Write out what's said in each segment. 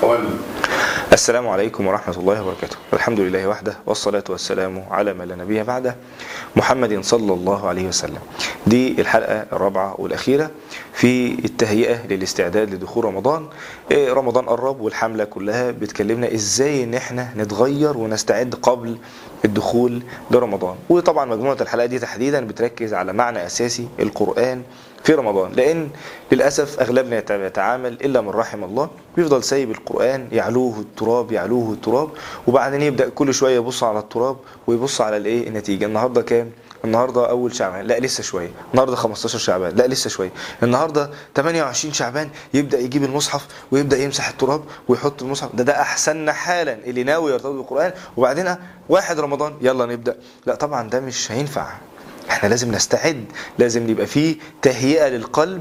قول السلام عليكم ورحمة الله وبركاته الحمد لله وحده والصلاة والسلام على من لا نبي بعده محمد صلى الله عليه وسلم دي الحلقة الرابعة والأخيرة في التهيئة للاستعداد لدخول رمضان إيه، رمضان قرب والحملة كلها بتكلمنا ازاي ان احنا نتغير ونستعد قبل الدخول لرمضان وطبعا مجموعة الحلقات دي تحديدا بتركز على معنى أساسي القرآن في رمضان لان للاسف اغلبنا يت- يتعامل الا من رحم الله بيفضل سايب القران يعلوه التراب يعلوه التراب وبعدين يبدا كل شويه يبص على التراب ويبص على الايه النتيجه النهارده كام النهارده اول شعبان لا لسه شويه النهارده 15 شعبان لا لسه شويه النهارده 28 شعبان يبدا يجيب المصحف ويبدا يمسح التراب ويحط المصحف ده ده احسن حالا اللي ناوي يرتبط بالقران وبعدين واحد رمضان يلا نبدا لا طبعا ده مش هينفع احنا لازم نستعد لازم يبقى فيه تهيئه للقلب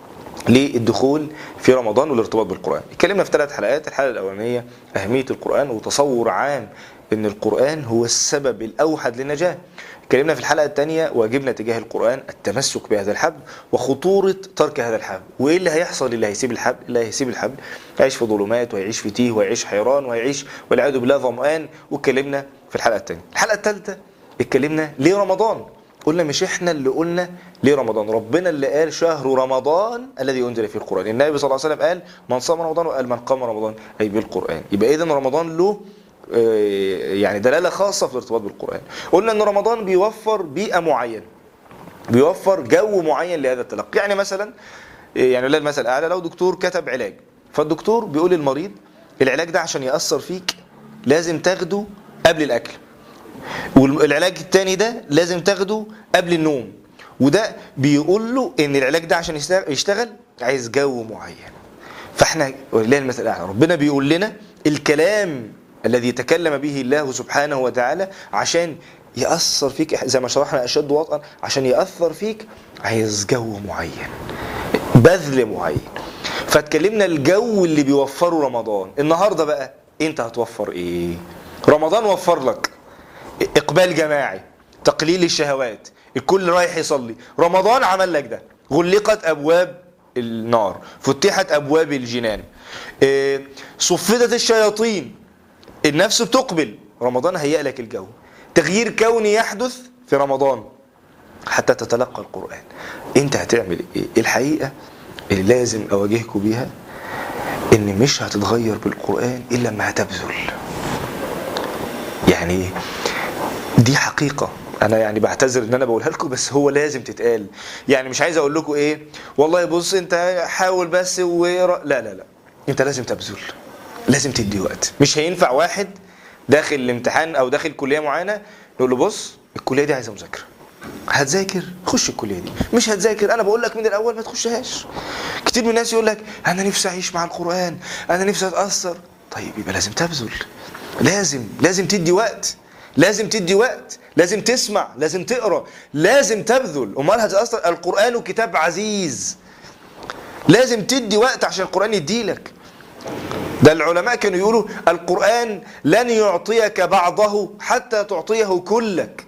للدخول في رمضان والارتباط بالقران اتكلمنا في ثلاث حلقات الحلقه الاولانيه اهميه القران وتصور عام ان القران هو السبب الاوحد للنجاه اتكلمنا في الحلقه الثانيه واجبنا تجاه القران التمسك بهذا الحبل وخطوره ترك هذا الحبل وايه اللي هيحصل اللي هيسيب الحبل اللي هيسيب الحبل هيعيش في ظلمات وهيعيش في تيه وهيعيش حيران وهيعيش والعياذ بالله ظمآن واتكلمنا في الحلقه الثانيه الحلقه الثالثه اتكلمنا ليه رمضان قلنا مش احنا اللي قلنا ليه رمضان ربنا اللي قال شهر رمضان الذي انزل فيه القران النبي صلى الله عليه وسلم قال من صام رمضان وقال من قام رمضان اي بالقران يبقى اذا رمضان له آه، يعني دلاله خاصه في الارتباط بالقران قلنا ان رمضان بيوفر بيئه معينه بيوفر جو معين لهذا التلقي يعني مثلا يعني لا المثل الاعلى لو دكتور كتب علاج فالدكتور بيقول للمريض العلاج ده عشان ياثر فيك لازم تاخده قبل الاكل والعلاج التاني ده لازم تاخده قبل النوم وده بيقول له ان العلاج ده عشان يشتغل- يشتغل عايز جو معين فاحنا ولله المثل الاعلى ربنا بيقول لنا الكلام الذي تكلم به الله سبحانه وتعالى عشان يأثر فيك زي ما شرحنا أشد وطئا عشان يأثر فيك عايز جو معين بذل معين فاتكلمنا الجو اللي بيوفره رمضان النهارده بقى انت هتوفر ايه رمضان وفر لك اقبال جماعي تقليل الشهوات الكل رايح يصلي رمضان عمل لك ده غلقت ابواب النار فتحت ابواب الجنان إيه، صفدت الشياطين النفس بتقبل رمضان هيئ لك الجو تغيير كوني يحدث في رمضان حتى تتلقى القرآن انت هتعمل ايه الحقيقة اللي لازم اواجهكم بيها ان مش هتتغير بالقرآن الا لما هتبذل يعني دي حقيقة أنا يعني بعتذر إن أنا بقولها لكم بس هو لازم تتقال يعني مش عايز أقول لكم إيه والله بص أنت حاول بس و لا لا لا أنت لازم تبذل لازم تدي وقت مش هينفع واحد داخل الامتحان أو داخل كلية معينة نقول له بص الكلية دي عايزة مذاكرة هتذاكر خش الكليه دي مش هتذاكر انا بقول لك من الاول ما تخشهاش كتير من الناس يقول لك انا نفسي اعيش مع القران انا نفسي اتاثر طيب يبقى لازم تبذل لازم لازم تدي وقت لازم تدي وقت لازم تسمع لازم تقرا لازم تبذل امال هتتاثر القران كتاب عزيز لازم تدي وقت عشان القران يديلك ده العلماء كانوا يقولوا القرآن لن يعطيك بعضه حتى تعطيه كلك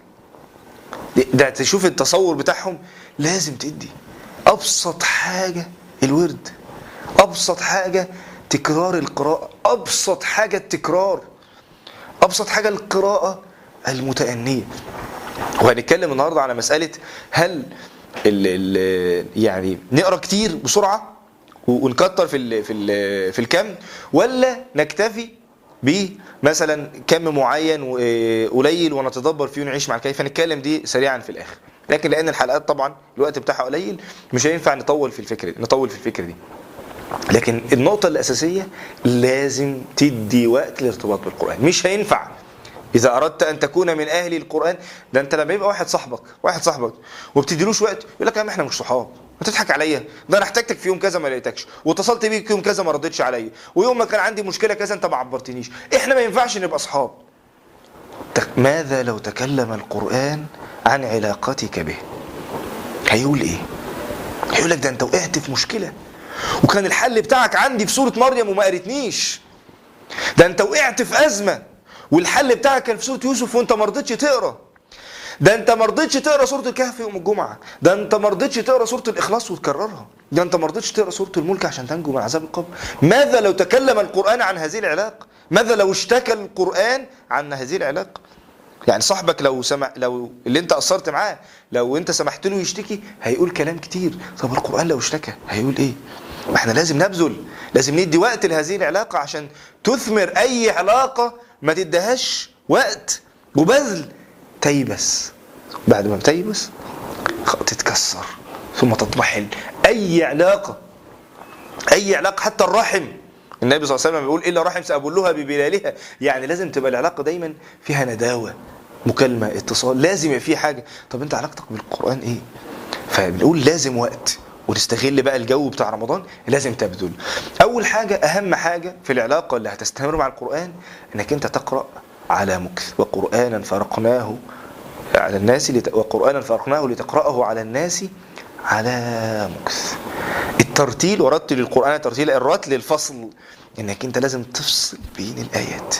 ده تشوف التصور بتاعهم لازم تدي ابسط حاجه الورد ابسط حاجه تكرار القراءه ابسط حاجه التكرار ابسط حاجه القراءه المتأنية وهنتكلم النهارده على مسألة هل ال ال يعني نقرا كتير بسرعة ونكتر في ال في ال في الكم ولا نكتفي بمثلا كم معين قليل ونتدبر فيه ونعيش مع الكيف هنتكلم دي سريعا في الاخر لكن لان الحلقات طبعا الوقت بتاعها قليل مش هينفع نطول في الفكره دي نطول في الفكره دي لكن النقطة الأساسية لازم تدي وقت للارتباط بالقرآن مش هينفع إذا أردت أن تكون من أهل القرآن ده أنت لما يبقى واحد صاحبك واحد صاحبك وبتديلوش وقت يقول لك يا عم إحنا مش صحاب بتضحك عليا ده انا احتجتك في يوم كذا ما لقيتكش واتصلت بيك يوم كذا ما ردتش عليا ويوم ما كان عندي مشكله كذا انت ما عبرتنيش احنا ما ينفعش نبقى اصحاب ماذا لو تكلم القران عن علاقتك به هيقول ايه هيقول لك ده انت وقعت في مشكله وكان الحل بتاعك عندي في سوره مريم وما قريتنيش ده انت وقعت في ازمه والحل بتاعك كان في سوره يوسف وانت ما رضيتش تقرا ده انت ما رضيتش تقرا سوره الكهف يوم الجمعه ده انت ما رضيتش تقرا سوره الاخلاص وتكررها ده انت ما رضيتش تقرا سوره الملك عشان تنجو من عذاب القبر ماذا لو تكلم القران عن هذه العلاقه ماذا لو اشتكى القران عن هذه العلاقه يعني صاحبك لو سمع لو اللي انت قصرت معاه لو انت سمحت له يشتكي هيقول كلام كتير طب القران لو اشتكى هيقول ايه ما احنا لازم نبذل لازم ندي وقت لهذه العلاقه عشان تثمر اي علاقه ما تديهاش وقت وبذل تيبس بعد ما بتيبس تتكسر ثم تطمحن اي علاقه اي علاقه حتى الرحم النبي صلى الله عليه وسلم بيقول الا رحم سابلها ببلالها يعني لازم تبقى العلاقه دايما فيها نداوه مكالمه اتصال لازم يبقى في حاجه طب انت علاقتك بالقران ايه فبنقول لازم وقت ونستغل بقى الجو بتاع رمضان لازم تبذل اول حاجه اهم حاجه في العلاقه اللي هتستمر مع القران انك انت تقرا على مكث وقرانا فرقناه على الناس لت... وقرانا فرقناه لتقراه على الناس على مكث الترتيل ورتل القران ترتيلا الرتل الفصل انك انت لازم تفصل بين الايات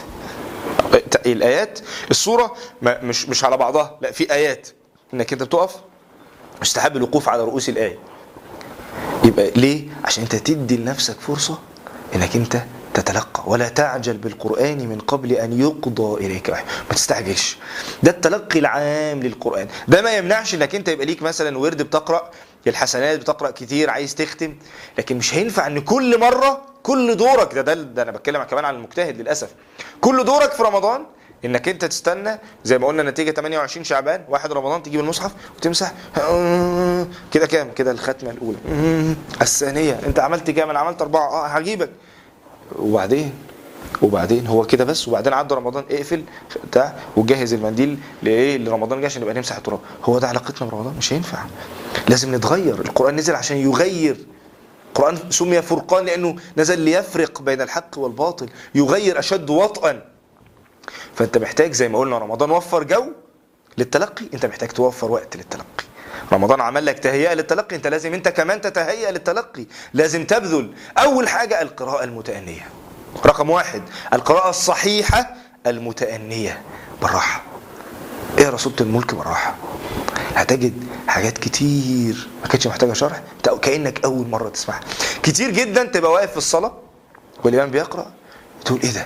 الايات الصوره ما- مش مش على بعضها لا في ايات انك انت بتقف مستحب الوقوف على رؤوس الايه يبقى ليه عشان انت تدي لنفسك فرصه انك انت تتلقى ولا تعجل بالقران من قبل ان يقضى اليك وحي ما تستعجلش ده التلقي العام للقران ده ما يمنعش انك انت يبقى ليك مثلا ورد بتقرا الحسنات بتقرا كتير عايز تختم لكن مش هينفع ان كل مره كل دورك ده ده, ده انا بتكلم كمان عن المجتهد للاسف كل دورك في رمضان انك انت تستنى زي ما قلنا نتيجه 28 شعبان واحد رمضان تجيب المصحف وتمسح كده كام كده الختمه الاولى الثانيه انت عملت كام انا عملت اربعه اه هجيبك وبعدين وبعدين هو كده بس وبعدين عدى رمضان اقفل بتاع وجهز المنديل لايه لرمضان جاي عشان نبقى نمسح التراب هو ده علاقتنا برمضان مش هينفع لازم نتغير القران نزل عشان يغير القران سمي فرقان لانه نزل ليفرق بين الحق والباطل يغير اشد وطئا فانت محتاج زي ما قلنا رمضان وفر جو للتلقي انت محتاج توفر وقت للتلقي رمضان عمل لك تهيئه للتلقي انت لازم انت كمان تتهيأ للتلقي لازم تبذل اول حاجه القراءه المتأنيه رقم واحد القراءه الصحيحه المتأنيه بالراحه اقرا سوره الملك بالراحه هتجد حاجات كتير ما كانتش محتاجه شرح انت كانك اول مره تسمعها كتير جدا تبقى واقف في الصلاه والامام بيقرا تقول ايه ده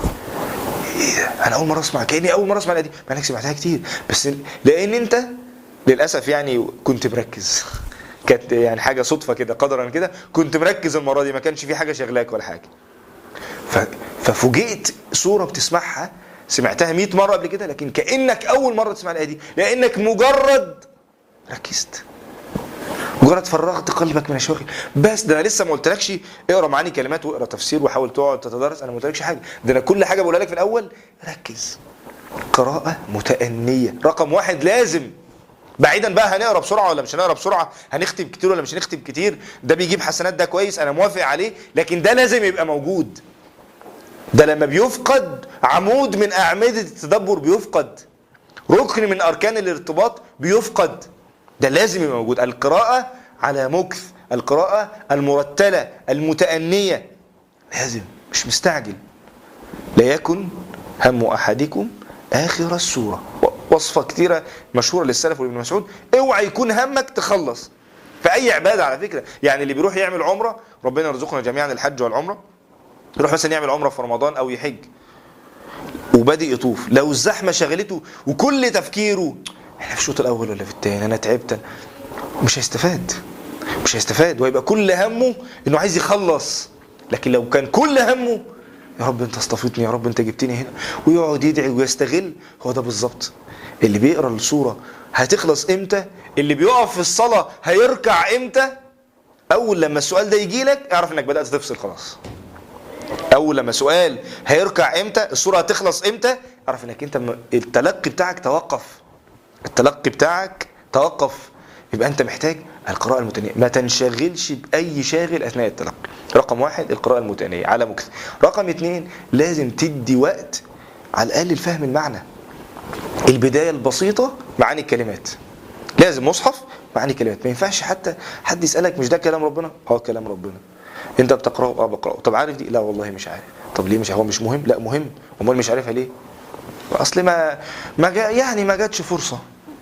ايه ده انا اول مره اسمع كاني اول مره اسمع الايه دي مع انك سمعتها كتير بس لان انت للاسف يعني كنت مركز كانت يعني حاجه صدفه كده قدرا كده كنت مركز المره دي ما كانش في حاجه شغلاك ولا حاجه ف- ففوجئت صوره بتسمعها سمعتها 100 مره قبل كده لكن كانك اول مره تسمع الايه دي لانك مجرد ركزت مجرد فرغت قلبك من الشواغل بس ده انا لسه ما قلتلكش اقرا معاني كلمات واقرا تفسير وحاول تقعد تتدرس انا ما قلتلكش حاجه ده انا كل حاجه بقولها لك في الاول ركز قراءه متأنيه رقم واحد لازم بعيدا بقى هنقرا بسرعه ولا مش هنقرا بسرعه هنختم كتير ولا مش هنختم كتير ده بيجيب حسنات ده كويس انا موافق عليه لكن ده لازم يبقى موجود ده لما بيفقد عمود من اعمده التدبر بيفقد ركن من اركان الارتباط بيفقد ده لازم يبقى موجود القراءه على مكث القراءه المرتله المتانيه لازم مش مستعجل لا يكن هم احدكم اخر السوره وصفه كتيره مشهوره للسلف وابن مسعود اوعى يكون همك تخلص في اي عباده على فكره يعني اللي بيروح يعمل عمره ربنا يرزقنا جميعا الحج والعمره يروح مثلا يعمل عمره في رمضان او يحج وبادئ يطوف لو الزحمه شغلته وكل تفكيره احنا في الشوط الاول ولا في الثاني انا تعبت مش هيستفاد مش هيستفاد ويبقى كل همه انه عايز يخلص لكن لو كان كل همه يا رب انت اصطفيتني يا رب انت جبتني هنا ويقعد يدعي ويستغل هو ده بالظبط اللي بيقرا السوره هتخلص امتى اللي بيقف في الصلاه هيركع امتى اول لما السؤال ده يجي لك اعرف انك بدات تفصل خلاص اول لما سؤال هيركع امتى الصوره هتخلص امتى اعرف انك انت م- التلقي بتاعك توقف التلقي بتاعك توقف يبقى انت محتاج القراءة المتنية ما تنشغلش بأي شاغل أثناء التلقي رقم واحد القراءة المتنية على مكث رقم اتنين لازم تدي وقت على الأقل لفهم المعنى البداية البسيطة معاني الكلمات لازم مصحف معاني كلمات ما ينفعش حتى حد يسألك مش ده كلام ربنا اه كلام ربنا انت بتقراه اه بقراه طب عارف دي لا والله مش عارف طب ليه مش هو مش مهم لا مهم امال مش عارفها ليه اصل ما ما جا يعني ما جاتش فرصه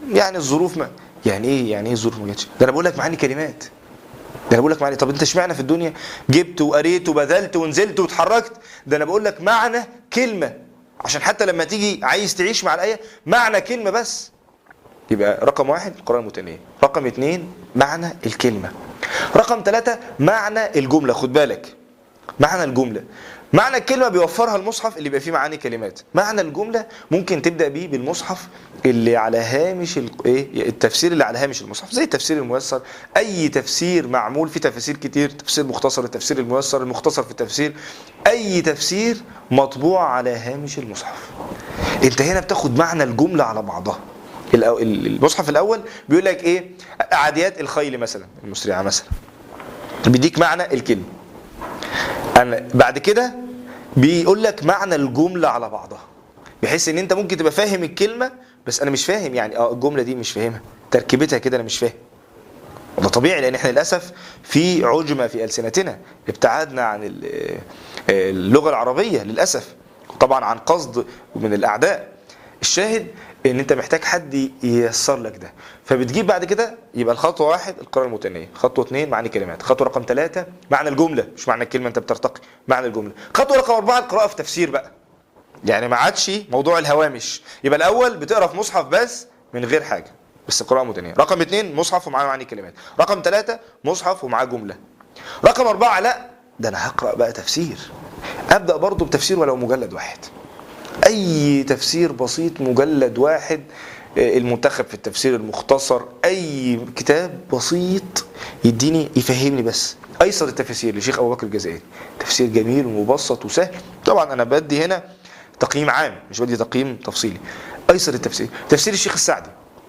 يعني الظروف ما يعني ايه يعني ايه الظروف ما جاتش ده انا بقول لك معاني كلمات ده انا بقول لك معاني طب انت اشمعنى في الدنيا جبت وقريت وبذلت ونزلت واتحركت ده انا بقول لك معنى كلمه عشان حتى لما تيجي عايز تعيش مع الايه معنى كلمه بس يبقى رقم واحد القراءة المتنية رقم اتنين معنى الكلمة رقم ثلاثة معنى الجملة خد بالك معنى الجملة معنى الكلمة بيوفرها المصحف اللي بيبقى فيه معاني كلمات معنى الجملة ممكن تبدأ بيه بالمصحف اللي على هامش ال- ايه التفسير اللي على هامش المصحف زي التفسير الميسر اي تفسير معمول في تفاسير كتير تفسير مختصر التفسير الميسر المختصر في التفسير اي تفسير مطبوع على هامش المصحف انت هنا بتاخد معنى الجملة على بعضها الأو- ال- المصحف الاول بيقول لك ايه عاديات الخيل مثلا المسرعه مثلا بيديك معنى الكلمه أنا بعد كده بيقول لك معنى الجمله على بعضها بحيث ان انت ممكن تبقى فاهم الكلمه بس انا مش فاهم يعني اه الجمله دي مش فاهمها تركيبتها كده انا مش فاهم وده طبيعي لان احنا للاسف في عجمه في السنتنا ابتعدنا عن ال- اللغه العربيه للاسف طبعا عن قصد من الاعداء الشاهد ان انت محتاج حد ييسر لك ده فبتجيب بعد كده يبقى الخطوه واحد القراءه المتنيه خطوه اثنين معاني كلمات خطوه رقم ثلاثه معنى الجمله مش معنى الكلمه انت بترتقي معنى الجمله خطوه رقم اربعه القراءه في تفسير بقى يعني ما عادش موضوع الهوامش يبقى الاول بتقرا في مصحف بس من غير حاجه بس قراءه متنيه رقم اثنين مصحف ومعاه معاني كلمات رقم ثلاثه مصحف ومعاه جمله رقم اربعه لا ده انا هقرا بقى تفسير ابدا برضه بتفسير ولو مجلد واحد اي تفسير بسيط مجلد واحد آه، المنتخب في التفسير المختصر اي كتاب بسيط يديني يفهمني بس ايسر التفاسير لشيخ ابو بكر الجزائري تفسير جميل ومبسط وسهل طبعا انا بدي هنا تقييم عام مش بدي تقييم تفصيلي ايسر التفسير تفسير الشيخ السعدي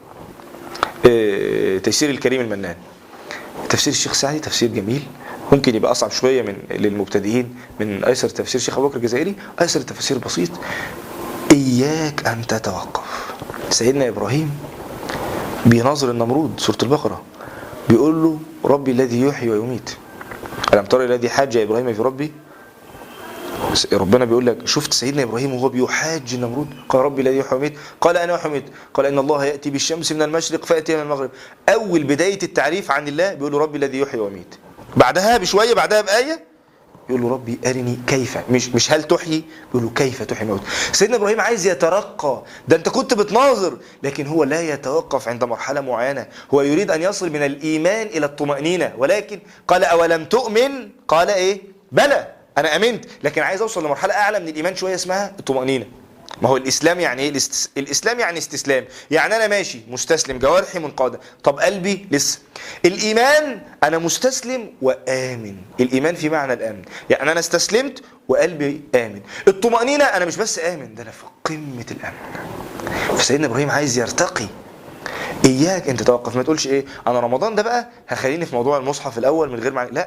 آه، تيسير الكريم المنان تفسير الشيخ سعدي تفسير جميل ممكن يبقى اصعب شويه من للمبتدئين من ايسر تفسير الشيخ ابو بكر الجزائري ايسر التفسير بسيط اياك ان تتوقف سيدنا ابراهيم بيناظر النمرود سوره البقره بيقول له ربي الذي يحيي ويميت الم تر الذي حاج ابراهيم في ربي ربنا بيقول لك شفت سيدنا ابراهيم وهو بيحاج النمرود قال ربي الذي يحيي ويميت قال انا احيي ويميت قال ان الله ياتي بالشمس من المشرق فاتي من المغرب اول بدايه التعريف عن الله بيقول له ربي الذي يحيي ويميت بعدها بشويه بعدها بايه يقول له ربي ارني كيف مش مش هل تحيي يقول له كيف تحيي الموت سيدنا ابراهيم عايز يترقى ده انت كنت بتناظر لكن هو لا يتوقف عند مرحله معينه هو يريد ان يصل من الايمان الى الطمانينه ولكن قال اولم تؤمن قال ايه بلى انا امنت لكن عايز اوصل لمرحله اعلى من الايمان شويه اسمها الطمانينه ما هو الاسلام يعني ايه الاست... الاسلام يعني استسلام يعني انا ماشي مستسلم جوارحي منقاده طب قلبي لسه الايمان انا مستسلم وامن الايمان في معنى الامن يعني انا استسلمت وقلبي امن الطمانينه انا مش بس امن ده انا في قمه الامن فسيدنا ابراهيم عايز يرتقي اياك انت توقف ما تقولش ايه انا رمضان ده بقى هخليني في موضوع المصحف الاول من غير معنى لا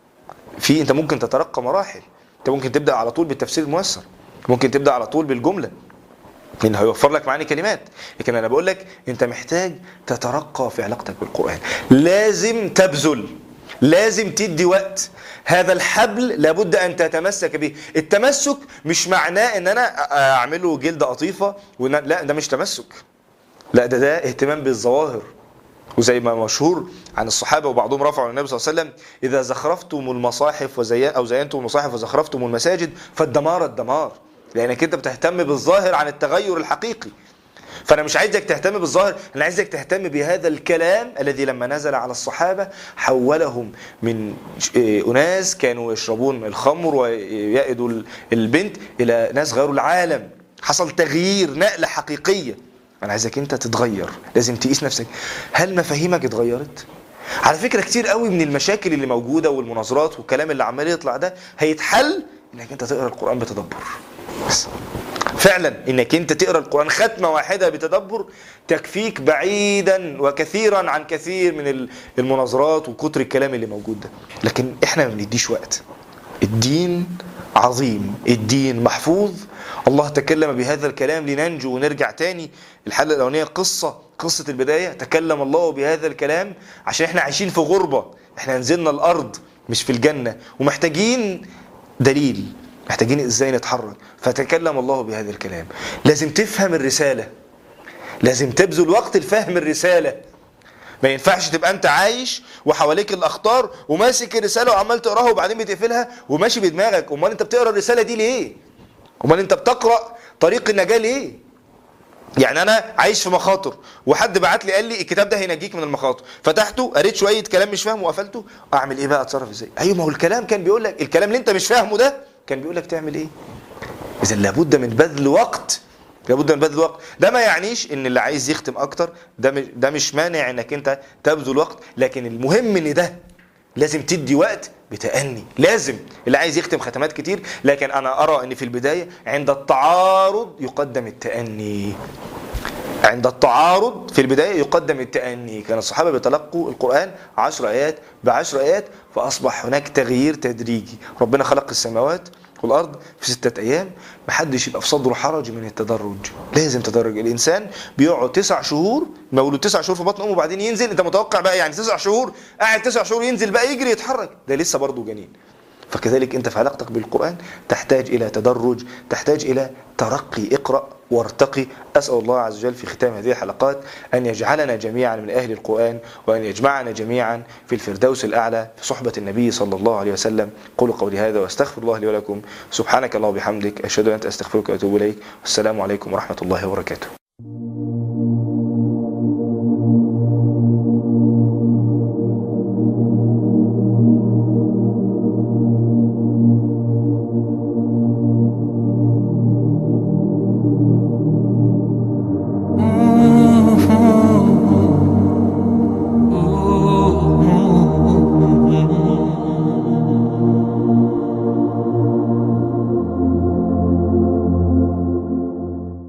في انت ممكن تترقى مراحل انت ممكن تبدا على طول بالتفسير الميسر ممكن تبدا على طول بالجمله لان هيوفر لك معاني كلمات لكن انا بقول لك انت محتاج تترقى في علاقتك بالقران لازم تبذل لازم تدي وقت هذا الحبل لابد ان تتمسك به التمسك مش معناه ان انا اعمله جلد قطيفه وإن لا ده مش تمسك لا ده ده اهتمام بالظواهر وزي ما مشهور عن الصحابه وبعضهم رفعوا للنبي صلى الله عليه وسلم اذا زخرفتم المصاحف وزين او زينتم المصاحف وزخرفتم المساجد فالدمار الدمار لانك انت بتهتم بالظاهر عن التغير الحقيقي فانا مش عايزك تهتم بالظاهر انا عايزك تهتم بهذا الكلام الذي لما نزل على الصحابه حولهم من اناس كانوا يشربون الخمر ويأدوا البنت الى ناس غيروا العالم حصل تغيير نقله حقيقيه انا عايزك انت تتغير لازم تقيس نفسك هل مفاهيمك اتغيرت على فكره كتير قوي من المشاكل اللي موجوده والمناظرات والكلام اللي عمال يطلع ده هيتحل انك انت تقرا القران بتدبر بس فعلا انك انت تقرا القران ختمه واحده بتدبر تكفيك بعيدا وكثيرا عن كثير من المناظرات وكتر الكلام اللي موجود ده لكن احنا ما بنديش وقت الدين عظيم الدين محفوظ الله تكلم بهذا الكلام لننجو ونرجع تاني الحلقه الاولانيه قصه قصه البدايه تكلم الله بهذا الكلام عشان احنا عايشين في غربه احنا نزلنا الارض مش في الجنه ومحتاجين دليل محتاجين ازاي نتحرك فتكلم الله بهذا الكلام لازم تفهم الرساله لازم تبذل وقت لفهم الرسالة ما ينفعش تبقى انت عايش وحواليك الاخطار وماسك الرساله وعمال تقراها وبعدين بتقفلها وماشي بدماغك امال انت بتقرا الرساله دي ليه امال انت بتقرا طريق النجاه ليه يعني انا عايش في مخاطر وحد بعت لي قال لي الكتاب ده هينجيك من المخاطر فتحته قريت شويه كلام مش فاهمه وقفلته اعمل ايه بقى اتصرف ازاي ايوه ما هو الكلام كان بيقول لك الكلام اللي انت مش فاهمه ده كان بيقول لك تعمل ايه اذا لابد من بذل وقت لابد من بذل وقت ده ما يعنيش ان اللي عايز يختم اكتر ده مش ده مش مانع انك انت تبذل وقت لكن المهم ان ده لازم تدي وقت بتأني لازم اللي عايز يختم ختمات كتير لكن انا ارى ان في البدايه عند التعارض يقدم التأني عند التعارض في البداية يقدم التأني كان الصحابة بيتلقوا القرآن عشر آيات بعشر آيات فأصبح هناك تغيير تدريجي ربنا خلق السماوات والأرض في ستة أيام محدش يبقى في صدره حرج من التدرج لازم تدرج الإنسان بيقعد تسع شهور مولود تسع شهور في بطن أمه وبعدين ينزل أنت متوقع بقى يعني تسع شهور قاعد تسع شهور ينزل بقى يجري يتحرك ده لسه برضه جنين فكذلك انت في علاقتك بالقرآن تحتاج الى تدرج تحتاج الى ترقي اقرأ وارتقي أسأل الله عز وجل في ختام هذه الحلقات أن يجعلنا جميعا من أهل القرآن وأن يجمعنا جميعا في الفردوس الأعلى في صحبة النبي صلى الله عليه وسلم قولوا قولي هذا واستغفر الله لي ولكم سبحانك الله وبحمدك أشهد أن أنت أستغفرك وأتوب إليك والسلام عليكم ورحمة الله وبركاته